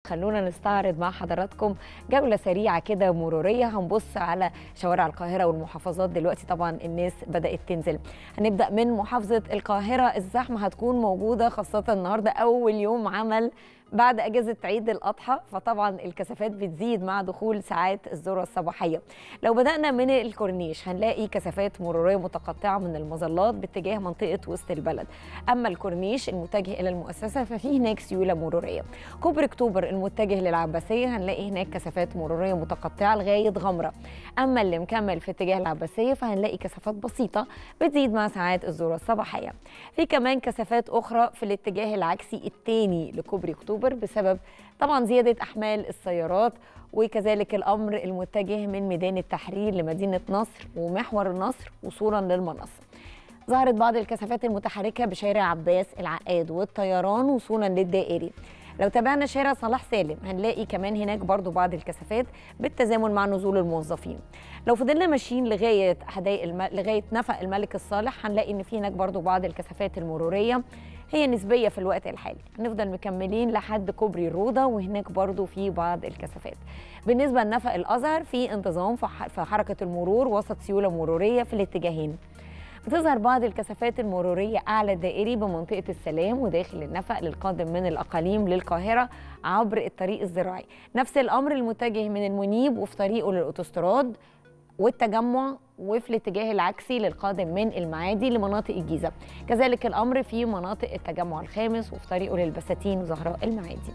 خلونا نستعرض مع حضراتكم جولة سريعة كده مرورية هنبص على شوارع القاهرة والمحافظات دلوقتي طبعا الناس بدأت تنزل هنبدأ من محافظة القاهرة الزحمة هتكون موجودة خاصة النهاردة أول يوم عمل بعد اجازه عيد الاضحى فطبعا الكثافات بتزيد مع دخول ساعات الذروه الصباحيه لو بدانا من الكورنيش هنلاقي كثافات مروريه متقطعه من المظلات باتجاه منطقه وسط البلد اما الكورنيش المتجه الى المؤسسه ففي هناك سيوله مروريه كوبري اكتوبر المتجه للعباسيه هنلاقي هناك كثافات مروريه متقطعه لغايه غمره اما اللي مكمل في اتجاه العباسيه فهنلاقي كثافات بسيطه بتزيد مع ساعات الذروه الصباحيه في كمان كثافات اخرى في الاتجاه العكسي الثاني لكوبري اكتوبر اكتوبر بسبب طبعا زياده احمال السيارات وكذلك الامر المتجه من ميدان التحرير لمدينه نصر ومحور النصر وصولا للمنصه. ظهرت بعض الكثافات المتحركه بشارع عباس العقاد والطيران وصولا للدائري. لو تابعنا شارع صلاح سالم هنلاقي كمان هناك برضو بعض الكثافات بالتزامن مع نزول الموظفين لو فضلنا ماشيين لغايه حدائق الم... لغايه نفق الملك الصالح هنلاقي ان في هناك برضو بعض الكثافات المروريه هي نسبيه في الوقت الحالي هنفضل مكملين لحد كوبري الروضه وهناك برضو في بعض الكثافات بالنسبه لنفق الازهر في انتظام في حركه المرور وسط سيوله مروريه في الاتجاهين بتظهر بعض الكثافات المرورية أعلى الدائري بمنطقة السلام وداخل النفق للقادم من الأقاليم للقاهرة عبر الطريق الزراعي نفس الأمر المتجه من المنيب وفي طريقه للأوتوستراد والتجمع وفي الاتجاه العكسي للقادم من المعادي لمناطق الجيزة كذلك الأمر في مناطق التجمع الخامس وفي طريقه للبساتين وزهراء المعادي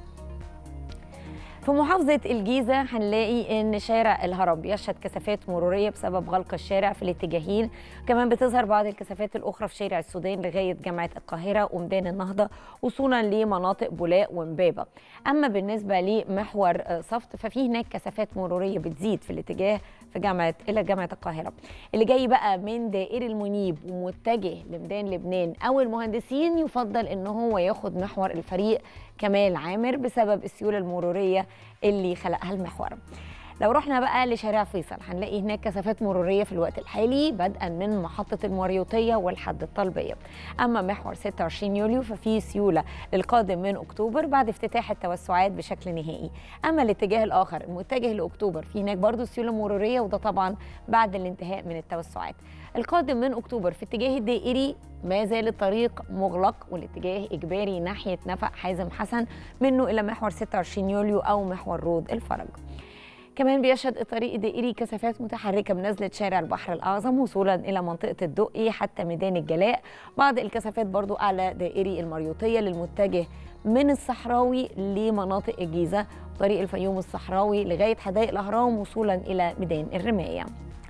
في محافظة الجيزة هنلاقي إن شارع الهرم بيشهد كثافات مرورية بسبب غلق الشارع في الاتجاهين كمان بتظهر بعض الكثافات الأخرى في شارع السودان لغاية جامعة القاهرة وميدان النهضة وصولا لمناطق بولاق ومبابة أما بالنسبة لمحور صفت ففي هناك كثافات مرورية بتزيد في الاتجاه في جامعة إلى جامعة القاهرة اللي جاي بقى من دائري المنيب ومتجه لميدان لبنان أو المهندسين يفضل إن هو ياخد محور الفريق كمال عامر بسبب السيولة المرورية اللي خلقها المحور لو رحنا بقى لشارع فيصل هنلاقي هناك كثافات مروريه في الوقت الحالي بدءا من محطه المريوطيه والحد الطلبيه اما محور 26 يوليو ففي سيوله للقادم من اكتوبر بعد افتتاح التوسعات بشكل نهائي اما الاتجاه الاخر المتجه لاكتوبر في هناك برضه سيوله مروريه وده طبعا بعد الانتهاء من التوسعات القادم من اكتوبر في اتجاه الدائري ما زال الطريق مغلق والاتجاه اجباري ناحيه نفق حازم حسن منه الى محور 26 يوليو او محور رود الفرج كمان بيشهد الطريق الدائري كثافات متحركه بنزله شارع البحر الاعظم وصولا الى منطقه الدقي حتى ميدان الجلاء بعض الكثافات برضو اعلى دائري المريوطيه للمتجه من الصحراوي لمناطق الجيزه طريق الفيوم الصحراوي لغايه حدائق الاهرام وصولا الى ميدان الرمايه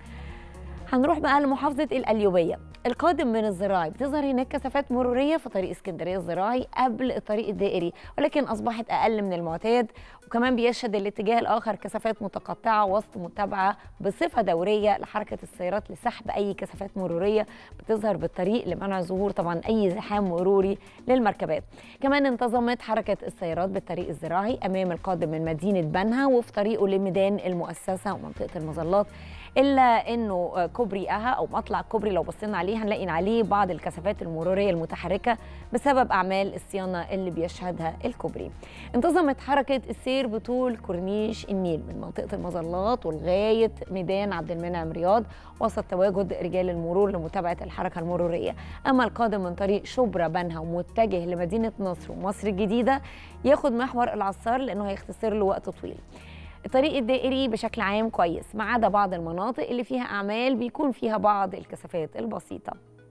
هنروح بقى لمحافظه القليوبيه القادم من الزراعي بتظهر هناك كثافات مروريه في طريق اسكندريه الزراعي قبل الطريق الدائري ولكن اصبحت اقل من المعتاد وكمان بيشهد الاتجاه الاخر كثافات متقطعه وسط متابعه بصفه دوريه لحركه السيارات لسحب اي كثافات مروريه بتظهر بالطريق لمنع ظهور طبعا اي زحام مروري للمركبات كمان انتظمت حركه السيارات بالطريق الزراعي امام القادم من مدينه بنها وفي طريقه لميدان المؤسسه ومنطقه المظلات الا انه كوبري اها او مطلع كوبري لو بصينا عليه هنلاقي عليه بعض الكثافات المروريه المتحركه بسبب اعمال الصيانه اللي بيشهدها الكوبري. انتظمت حركه السير بطول كورنيش النيل من منطقه المظلات ولغايه ميدان عبد المنعم رياض وسط تواجد رجال المرور لمتابعه الحركه المروريه. اما القادم من طريق شبرا بنها ومتجه لمدينه نصر ومصر الجديده ياخد محور العصار لانه هيختصر له وقت طويل. الطريق الدائري بشكل عام كويس ما عدا بعض المناطق اللي فيها اعمال بيكون فيها بعض الكثافات البسيطه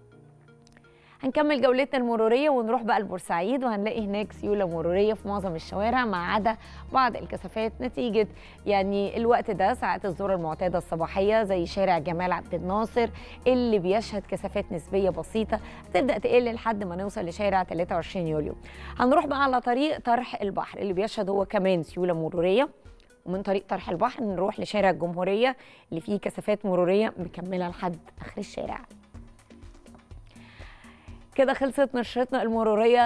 هنكمل جولتنا المروريه ونروح بقى لبورسعيد وهنلاقي هناك سيوله مروريه في معظم الشوارع ما عدا بعض الكثافات نتيجه يعني الوقت ده ساعات الذروه المعتاده الصباحيه زي شارع جمال عبد الناصر اللي بيشهد كثافات نسبيه بسيطه هتبدا تقل لحد ما نوصل لشارع 23 يوليو هنروح بقى على طريق طرح البحر اللي بيشهد هو كمان سيوله مروريه ومن طريق طرح البحر نروح لشارع الجمهوريه اللي فيه كثافات مروريه مكمله لحد اخر الشارع كده خلصت نشرتنا المروريه